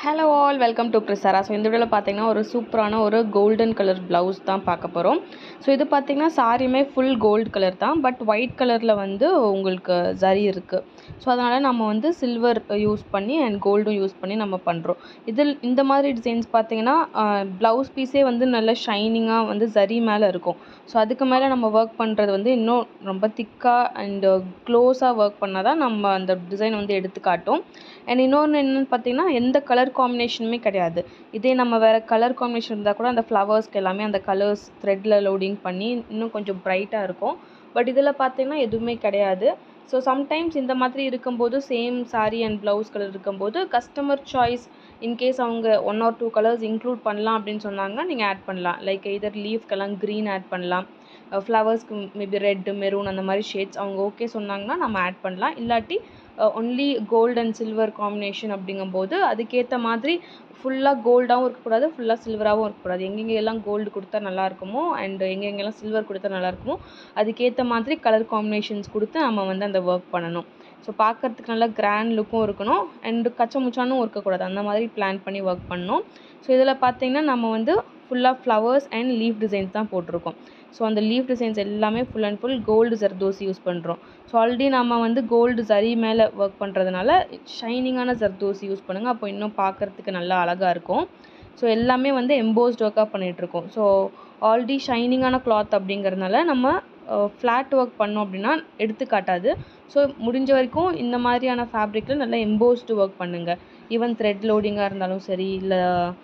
hello all welcome to ப்ரிசரா so இந்த வீடியோவில் பார்த்தீங்கன்னா ஒரு சூப்பரான ஒரு கோல்டன் கலர் ப்ளவுஸ் தான் பார்க்க போகிறோம் ஸோ இது பார்த்தீங்கன்னா சாரியுமே ஃபுல் கோல்டு கலர் தான் பட் ஒயிட் கலரில் வந்து உங்களுக்கு ஜரி இருக்குது ஸோ அதனால் நம்ம வந்து சில்வர் யூஸ் பண்ணி அண்ட் கோல்டும் யூஸ் பண்ணி நம்ம பண்ணுறோம் இதில் இந்த மாதிரி டிசைன்ஸ் பார்த்தீங்கன்னா ப்ளவுஸ் பீஸே வந்து நல்ல ஷைனிங்காக வந்து ஜரி மேலே இருக்கும் ஸோ அதுக்கு மேலே நம்ம ஒர்க் பண்ணுறது வந்து இன்னும் ரொம்ப திக்காக அண்டு க்ளோஸாக ஒர்க் பண்ணால் தான் நம்ம அந்த டிசைன் வந்து எடுத்து காட்டும் அண்ட் இன்னொன்று என்னென்னு பார்த்தீங்கன்னா எந்த கலர் காம்பினேஷனுமே கிடையாது இதே நம்ம வேறு கலர் காம்பினேஷன் இருந்தால் கூட அந்த ஃப்ளவர்ஸ்க்கு எல்லாமே அந்த கலர்ஸ் த்ரெட்டில் லோடிங் பண்ணி இன்னும் கொஞ்சம் ப்ரைட்டாக இருக்கும் பட் இதில் பார்த்தீங்கன்னா எதுவுமே கிடையாது ஸோ சம்டைம்ஸ் இந்த மாதிரி இருக்கும்போது same saree and blouse colour இருக்கும்போது கஸ்டமர் சாய்ஸ் இன்கேஸ் அவங்க one or two colours include பண்ணலாம் அப்படின்னு சொன்னாங்கன்னா நீங்கள் ஆட் பண்ணலாம் லைக் இதர் லீஃப்க்கெல்லாம் க்ரீன் ஆட் பண்ணலாம் ஃப்ளவர்ஸ்க்கு மேபி ரெட்டு மெரூன் அந்த மாதிரி ஷேட்ஸ் அவங்க ஓகே சொன்னாங்கன்னா நம்ம ஆட் பண்ணலாம் இல்லாட்டி only gold and silver combination அப்படிங்கும்போது அதுக்கேற்ற மாதிரி ஃபுல்லாக கோல்டாகவும் இருக்கக்கூடாது ஃபுல்லாக சில்வராகவும் இருக்கக்கூடாது எங்கெங்கெல்லாம் கோல்டு கொடுத்தா நல்லா இருக்குமோ அண்ட் எங்கெங்கெல்லாம் சில்வர் கொடுத்தா நல்லா இருக்குமோ அதுக்கேற்ற மாதிரி கலர் காம்பினேஷன்ஸ் கொடுத்து நம்ம வந்து அந்த ஒர்க் பண்ணணும் ஸோ பார்க்குறதுக்கு நல்லா கிராண்ட் லுக்கும் இருக்கணும் அண்டு கச்ச முச்சானும் இருக்கக்கூடாது அந்த மாதிரி பிளான் பண்ணி ஒர்க் பண்ணணும் ஸோ இதில் பார்த்தீங்கன்னா நம்ம வந்து ஃபுல்லாக ஃப்ளவர்ஸ் அண்ட் லீஃப் டிசைன்ஸ் தான் போட்டிருக்கோம் ஸோ அந்த லீஃப் டிசைன்ஸ் எல்லாமே full and full gold zardosi use பண்ணுறோம் ஸோ ஆல்ரெடி நம்ம வந்து கோல்டு சரி மேலே ஒர்க் பண்ணுறதுனால ஷைனிங்கான ஜர்தோசி யூஸ் பண்ணுங்கள் அப்போ இன்னும் பார்க்குறதுக்கு நல்லா அழகாக இருக்கும் ஸோ எல்லாமே வந்து எம்போஸ்ட் ஒர்க்காக பண்ணிகிட்ருக்கோம் ஸோ ஆல்ரெடி ஷைனிங்கான கிளாத் அப்படிங்கிறதுனால நம்ம ஃப்ளாட் ஒர்க் பண்ணோம் அப்படின்னா எடுத்து காட்டாது ஸோ முடிஞ்ச வரைக்கும் இந்த மாதிரியான ஃபேப்ரிக்கில் நல்லா எம்போஸ்டு ஒர்க் பண்ணுங்கள் ஈவன் த்ரெட் லோடிங்காக இருந்தாலும் சரி இல்லை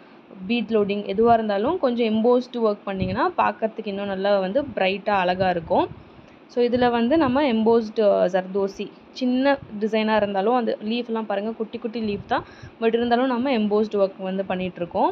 பீட் லோடிங் எதுவாக இருந்தாலும் கொஞ்சம் எம்போஸ்டு ஒர்க் பண்ணிங்கன்னா பார்க்குறதுக்கு இன்னும் நல்லா வந்து ப்ரைட்டாக அழகாக இருக்கும் ஸோ இதில் வந்து நம்ம எம்போஸ்டு ஜர்தோசி சின்ன டிசைனாக இருந்தாலும் அந்த லீஃப்லாம் பாருங்கள் குட்டி குட்டி லீஃப் தான் பட் இருந்தாலும் நம்ம எம்போஸ்டு ஒர்க் வந்து பண்ணிகிட்ருக்கோம்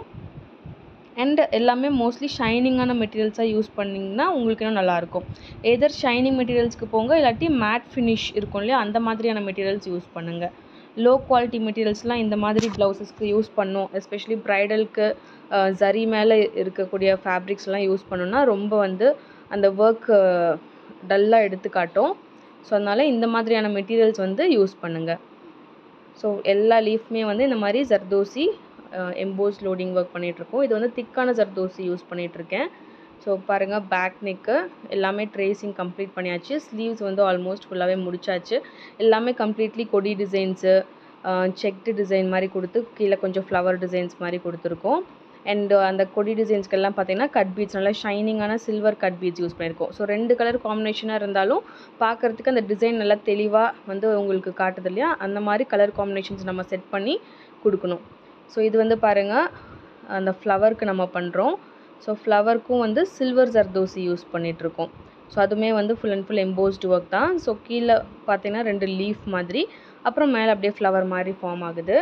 அண்ட் எல்லாமே மோஸ்ட்லி ஷைனிங்கான மெட்டீரியல்ஸாக யூஸ் பண்ணிங்கன்னா உங்களுக்கு இன்னும் நல்லாயிருக்கும் எதர் ஷைனிங் மெட்டீரியல்ஸ்க்கு போங்க இல்லாட்டி மேட் ஃபினிஷ் இருக்கும் இல்லையா அந்த மாதிரியான மெட்டீரியல்ஸ் யூஸ் பண்ணுங்கள் லோ குவாலிட்டி மெட்டீரியல்ஸ்லாம் இந்த மாதிரி ப்ளவுசஸ்க்கு யூஸ் பண்ணும் எஸ்பெஷலி ப்ரைடலுக்கு ஜரி மேலே இருக்கக்கூடிய ஃபேப்ரிக்ஸ்லாம் யூஸ் பண்ணோன்னா ரொம்ப வந்து அந்த ஒர்க் டல்லாக எடுத்து காட்டும் ஸோ அதனால் இந்த மாதிரியான மெட்டீரியல்ஸ் வந்து யூஸ் பண்ணுங்கள் ஸோ எல்லா லீஃப்மே வந்து இந்த மாதிரி ஜர்தோசி எம்போஸ் லோடிங் ஒர்க் பண்ணிகிட்ருக்கோம் இது வந்து திக்கான ஜர்தோசி யூஸ் பண்ணிகிட்ருக்கேன் ஸோ பாருங்கள் பேக் நெக்கு எல்லாமே ட்ரேசிங் கம்ப்ளீட் பண்ணியாச்சு ஸ்லீவ்ஸ் வந்து ஆல்மோஸ்ட் ஃபுல்லாகவே முடிச்சாச்சு எல்லாமே கம்ப்ளீட்லி கொடி டிசைன்ஸு செக்டு டிசைன் மாதிரி கொடுத்து கீழே கொஞ்சம் ஃப்ளவர் டிசைன்ஸ் மாதிரி கொடுத்துருக்கோம் அண்ட் அந்த கொடி டிசைன்ஸ்க்கெல்லாம் பார்த்தீங்கன்னா கட் பீட்ஸ் நல்லா ஷைனிங்கான சில்வர் கட் பீட்ஸ் யூஸ் பண்ணியிருக்கோம் ஸோ ரெண்டு கலர் காம்பினேஷனாக இருந்தாலும் பார்க்குறதுக்கு அந்த டிசைன் நல்லா தெளிவாக வந்து உங்களுக்கு காட்டுது இல்லையா அந்த மாதிரி கலர் காம்பினேஷன்ஸ் நம்ம செட் பண்ணி கொடுக்கணும் ஸோ இது வந்து பாருங்கள் அந்த ஃப்ளவருக்கு நம்ம பண்ணுறோம் ஸோ ஃப்ளவருக்கும் வந்து சில்வர் ஜர்தோசி யூஸ் பண்ணிகிட்ருக்கோம் ஸோ அதுவுமே வந்து full and full embossed work தான் ஸோ கீழே பார்த்தீங்கன்னா ரெண்டு லீஃப் மாதிரி அப்புறம் மேலே அப்படியே ஃப்ளவர் மாதிரி ஃபார்ம் ஆகுது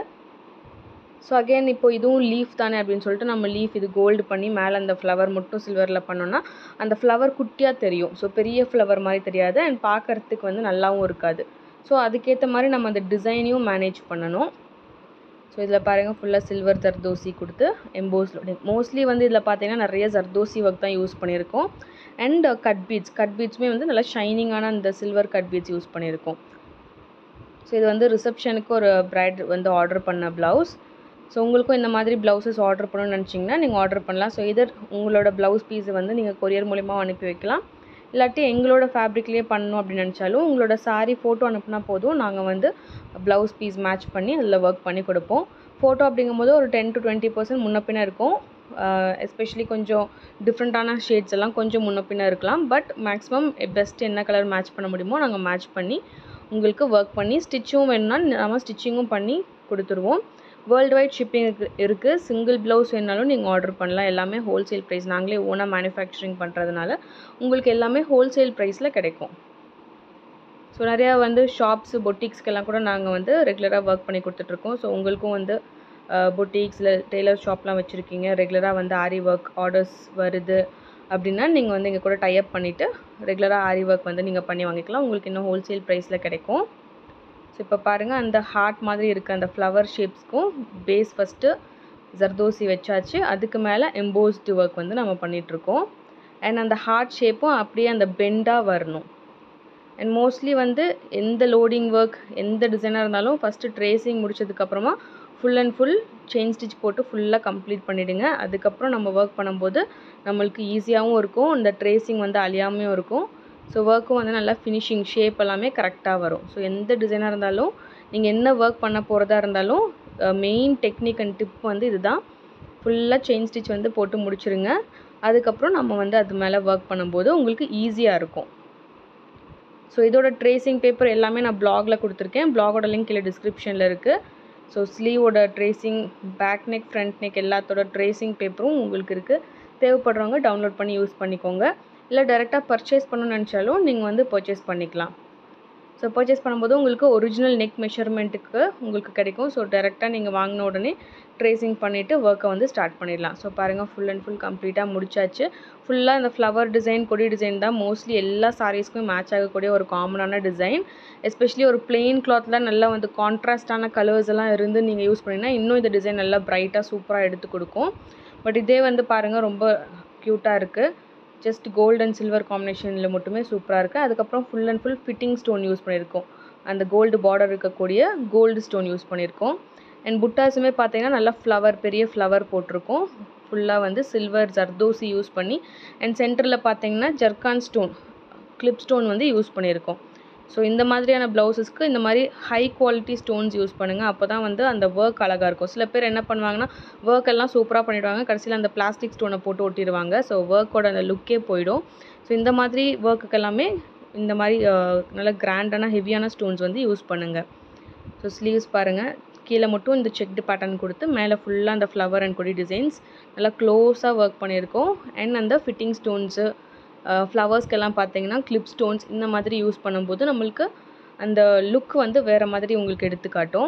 ஸோ அகெயின் இப்போ இதுவும் லீஃப் தானே அப்படின்னு சொல்லிட்டு நம்ம லீஃப் இது கோல்டு பண்ணி மேலே அந்த ஃப்ளவர் மட்டும் சில்வரில் பண்ணோன்னா அந்த ஃப்ளவர் குட்டியாக தெரியும் ஸோ பெரிய ஃப்ளவர் மாதிரி தெரியாது அண்ட் பார்க்குறதுக்கு வந்து நல்லாவும் இருக்காது ஸோ அதுக்கேற்ற மாதிரி நம்ம அந்த டிசைனையும் மேனேஜ் பண்ணணும் ஸோ இதில் பாருங்கள் ஃபுல்லாக சில்வர் ஜர்தோசி கொடுத்து எம்போஸ் லோடிங் மோஸ்ட்லி வந்து இதில் பார்த்தீங்கன்னா நிறைய ஜர்தோசி ஒர்க் தான் யூஸ் பண்ணியிருக்கோம் அண்ட் கட் பீட்ஸ் கட் பீட்ஸுமே வந்து நல்லா ஷைனிங்கான அந்த சில்வர் கட் பீட்ஸ் யூஸ் பண்ணியிருக்கோம் ஸோ இது வந்து ரிசப்ஷனுக்கு ஒரு ப்ரைட் வந்து ஆர்டர் பண்ண ப்ளவுஸ் ஸோ உங்களுக்கும் இந்த மாதிரி ப்ளவுசஸ் ஆர்டர் பண்ணணும்னு நினச்சிங்கன்னா நீங்கள் ஆர்டர் பண்ணலாம் ஸோ இதர் உங்களோட ப்ளவுஸ் பீஸை வந்து நீங்கள் கொரியர் மூலிமா அனுப்பி வைக்கலாம் இல்லாட்டி எங்களோட ஃபேப்ரிக்லேயே பண்ணணும் அப்படின்னு நினச்சாலும் உங்களோட சாரீ ஃபோட்டோ அனுப்புனா போதும் நாங்கள் வந்து ப்ளவுஸ் பீஸ் மேட்ச் பண்ணி அதில் ஒர்க் பண்ணி கொடுப்போம் ஃபோட்டோ அப்படிங்கும்போது ஒரு டென் டு டுவெண்ட்டி பர்சன்ட் முன்ன பின்ன இருக்கும் எஸ்பெஷலி கொஞ்சம் டிஃப்ரெண்ட்டான ஷேட்ஸ் எல்லாம் கொஞ்சம் முன்ன பின்ன இருக்கலாம் பட் மேக்ஸிமம் பெஸ்ட் என்ன கலர் மேட்ச் பண்ண முடியுமோ நாங்கள் மேட்ச் பண்ணி உங்களுக்கு ஒர்க் பண்ணி ஸ்டிச்சும் வேணும்னா நம்ம ஸ்டிச்சிங்கும் பண்ணி கொடுத்துருவோம் வேர்ல்டு வைட் ஷிப்பிங் இருக்குது சிங்கிள் ப்ளவுஸ் வேணாலும் நீங்கள் ஆர்டர் பண்ணலாம் எல்லாமே ஹோல்சேல் ப்ரைஸ் நாங்களே ஓனாக மேனுஃபேக்சரிங் பண்ணுறதுனால உங்களுக்கு எல்லாமே ஹோல்சேல் ப்ரைஸில் கிடைக்கும் ஸோ நிறையா வந்து ஷாப்ஸு பொட்டிக்ஸ்க்கெல்லாம் கூட நாங்கள் வந்து ரெகுலராக ஒர்க் பண்ணி கொடுத்துட்ருக்கோம் ஸோ உங்களுக்கும் வந்து பொட்டிக்ஸில் டெய்லர் ஷாப்லாம் வச்சுருக்கீங்க ரெகுலராக வந்து ஆரி ஒர்க் ஆர்டர்ஸ் வருது அப்படின்னா நீங்கள் வந்து எங்கள் கூட டைப் பண்ணிவிட்டு ரெகுலராக ஆரி ஒர்க் வந்து நீங்கள் பண்ணி வாங்கிக்கலாம் உங்களுக்கு இன்னும் ஹோல்சேல் ப்ரைஸில் கிடைக்கும் ஸோ இப்போ பாருங்கள் அந்த ஹார்ட் மாதிரி இருக்க அந்த ஃப்ளவர் ஷேப்ஸ்க்கும் பேஸ் ஃபஸ்ட்டு ஜர்தோசி வச்சாச்சு அதுக்கு மேலே எம்போஸ்டு ஒர்க் வந்து நம்ம பண்ணிகிட்ருக்கோம் அண்ட் அந்த ஹார்ட் ஷேப்பும் அப்படியே அந்த பெண்டாக வரணும் அண்ட் மோஸ்ட்லி வந்து எந்த லோடிங் ஒர்க் எந்த டிசைனாக இருந்தாலும் ஃபஸ்ட்டு ட்ரேசிங் முடிச்சதுக்கப்புறமா full and full chain stitch போட்டு ஃபுல்லாக கம்ப்ளீட் பண்ணிவிடுங்க அதுக்கப்புறம் நம்ம ஒர்க் பண்ணும்போது நம்மளுக்கு ஈஸியாகவும் இருக்கும் இந்த ட்ரேசிங் வந்து அழியாமையும் இருக்கும் ஸோ ஒர்க்கும் வந்து நல்லா ஃபினிஷிங் ஷேப் எல்லாமே கரெக்டாக வரும் ஸோ எந்த டிசைனாக இருந்தாலும் நீங்கள் என்ன ஒர்க் பண்ண போகிறதா இருந்தாலும் மெயின் டெக்னிக் அண்ட் டிப் வந்து இதுதான் ஃபுல்லாக செயின் ஸ்டிச் வந்து போட்டு முடிச்சிருங்க அதுக்கப்புறம் நம்ம வந்து அது மேலே ஒர்க் பண்ணும்போது உங்களுக்கு ஈஸியாக இருக்கும் ஸோ இதோட ட்ரேசிங் பேப்பர் எல்லாமே நான் பிளாகில் கொடுத்துருக்கேன் பிளாகோட லிங்க் கீழே டிஸ்கிரிப்ஷனில் இருக்குது ஸோ ஸ்லீவோட tracing back neck front neck எல்லாத்தோட ட்ரேசிங் பேப்பரும் உங்களுக்கு இருக்குது தேவைப்படுறவங்க டவுன்லோட் பண்ணி யூஸ் பண்ணிக்கோங்க இல்லை டேரெக்டாக பர்ச்சேஸ் பண்ணணும்னு நினச்சாலும் நீங்கள் வந்து பர்ச்சேஸ் பண்ணிக்கலாம் ஸோ பர்ச்சேஸ் பண்ணும்போது உங்களுக்கு ஒரிஜினல் நெக் மெஷர்மெண்ட்டுக்கு உங்களுக்கு கிடைக்கும் ஸோ டேரெக்டாக நீங்கள் வாங்கின உடனே ட்ரேசிங் பண்ணிவிட்டு ஒர்க்கை வந்து ஸ்டார்ட் பண்ணிடலாம் ஸோ பாருங்கள் ஃபுல் அண்ட் ஃபுல் கம்ப்ளீட்டாக முடிச்சாச்சு ஃபுல்லாக இந்த ஃப்ளவர் டிசைன் கொடி டிசைன் தான் மோஸ்ட்லி எல்லா சாரீஸ்க்குமே மேட்ச் ஆகக்கூடிய ஒரு காமனான டிசைன் எஸ்பெஷலி ஒரு பிளெயின் கிளாத்தில் நல்லா வந்து கான்ட்ராஸ்டான கலர்ஸ் எல்லாம் இருந்து நீங்கள் யூஸ் பண்ணிங்கன்னா இன்னும் இந்த டிசைன் நல்லா ப்ரைட்டாக சூப்பராக எடுத்து கொடுக்கும் பட் இதே வந்து பாருங்கள் ரொம்ப க்யூட்டாக இருக்குது ஜஸ்ட் கோல்டு அண்ட் சில்வர் காம்பினேஷனில் மட்டுமே சூப்பராக இருக்குது அதுக்கப்புறம் full and full fitting stone use பண்ணியிருக்கோம் அந்த கோல்டு பார்டர் இருக்கக்கூடிய கோல்டு ஸ்டோன் யூஸ் பண்ணியிருக்கோம் அண்ட் புட்டாஸுமே பார்த்தீங்கன்னா நல்லா ஃப்ளவர் பெரிய ஃப்ளவர் போட்டிருக்கோம் ஃபுல்லாக வந்து சில்வர் ஜர்தோசி யூஸ் பண்ணி அண்ட் சென்டரில் பார்த்தீங்கன்னா ஜர்கான் ஸ்டோன் கிளிப் ஸ்டோன் வந்து யூஸ் பண்ணியிருக்கோம் ஸோ இந்த மாதிரியான ப்ளவுஸஸ்க்கு இந்த மாதிரி ஹை குவாலிட்டி ஸ்டோன்ஸ் யூஸ் பண்ணுங்கள் அப்போ தான் வந்து அந்த ஒர்க் அழகாக இருக்கும் சில பேர் என்ன பண்ணுவாங்கன்னா ஒர்க் எல்லாம் சூப்பராக பண்ணிடுவாங்க கடைசியில் அந்த பிளாஸ்டிக் ஸ்டோனை போட்டு ஒட்டிடுவாங்க ஸோ ஒர்க்கோட அந்த லுக்கே போயிடும் ஸோ இந்த மாதிரி ஒர்க்குக்கு எல்லாமே இந்த மாதிரி நல்ல கிராண்டான ஹெவியான ஸ்டோன்ஸ் வந்து யூஸ் பண்ணுங்கள் ஸோ ஸ்லீவ்ஸ் பாருங்கள் கீழே மட்டும் இந்த செக்டு பேட்டர்ன் கொடுத்து மேலே ஃபுல்லாக அந்த ஃப்ளவர் அண்ட் கொடி டிசைன்ஸ் நல்லா க்ளோஸாக ஒர்க் பண்ணியிருக்கோம் அண்ட் அந்த ஃபிட்டிங் ஸ்டோன்ஸு ஃப்ளவர்ஸ்க்கெல்லாம் பார்த்தீங்கன்னா கிளிப் ஸ்டோன்ஸ் இந்த மாதிரி யூஸ் பண்ணும்போது நம்மளுக்கு அந்த லுக் வந்து வேறு மாதிரி உங்களுக்கு எடுத்து காட்டும்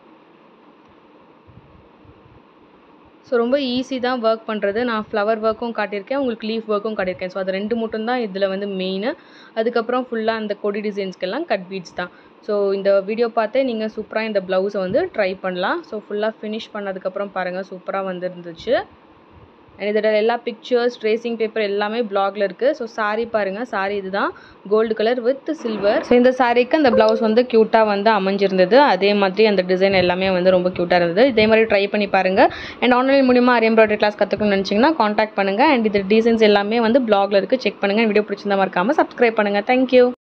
ஸோ ரொம்ப ஈஸி தான் ஒர்க் பண்ணுறது நான் ஃப்ளவர் ஒர்க்கும் காட்டியிருக்கேன் உங்களுக்கு லீஃப் ஒர்க்கும் காட்டியிருக்கேன் ஸோ அது ரெண்டு மட்டும் தான் இதில் வந்து மெயின் அதுக்கப்புறம் ஃபுல்லாக அந்த கொடி டிசைன்ஸ்க்கெல்லாம் கட் பீட்ஸ் தான் ஸோ இந்த வீடியோ பார்த்தே நீங்கள் சூப்பராக இந்த ப்ளவுஸை வந்து ட்ரை பண்ணலாம் ஸோ ஃபுல்லாக ஃபினிஷ் பண்ணதுக்கப்புறம் பாருங்கள் சூப்பராக வந்துருந்துச்சு அண்ட் இதோட எல்லா பிக்சர்ஸ் ட்ரேசிங் பேப்பர் எல்லாமே பிளாகில் இருக்குது ஸோ சாரீ பாருங்கள் சாரீ இதுதான் gold colour with silver so இந்த சாரீக்கு அந்த ப்ளவுஸ் வந்து க்யூட்டாக வந்து அமைஞ்சிருந்தது அதே மாதிரி அந்த டிசைன் எல்லாமே வந்து ரொம்ப க்யூட்டாக இருந்தது இதே மாதிரி ட்ரை பண்ணி பாருங்கள் அண்ட் ஆன்லைன் மூலியமாக அரி எம்ப்ராய்டரி கிளாஸ் கற்றுக்கணும்னு நினச்சிங்கன்னா காண்டாக்ட் பண்ணுங்கள் அண்ட் இது டிசைன்ஸ் எல்லாமே வந்து பிளாகில் இருக்குது செக் பண்ணுங்கள் வீடியோ பிடிச்சிருந்தா மறக்காமல் சப்ஸ்கிரைப் பண்ணுங்கள் தேங்க்யூ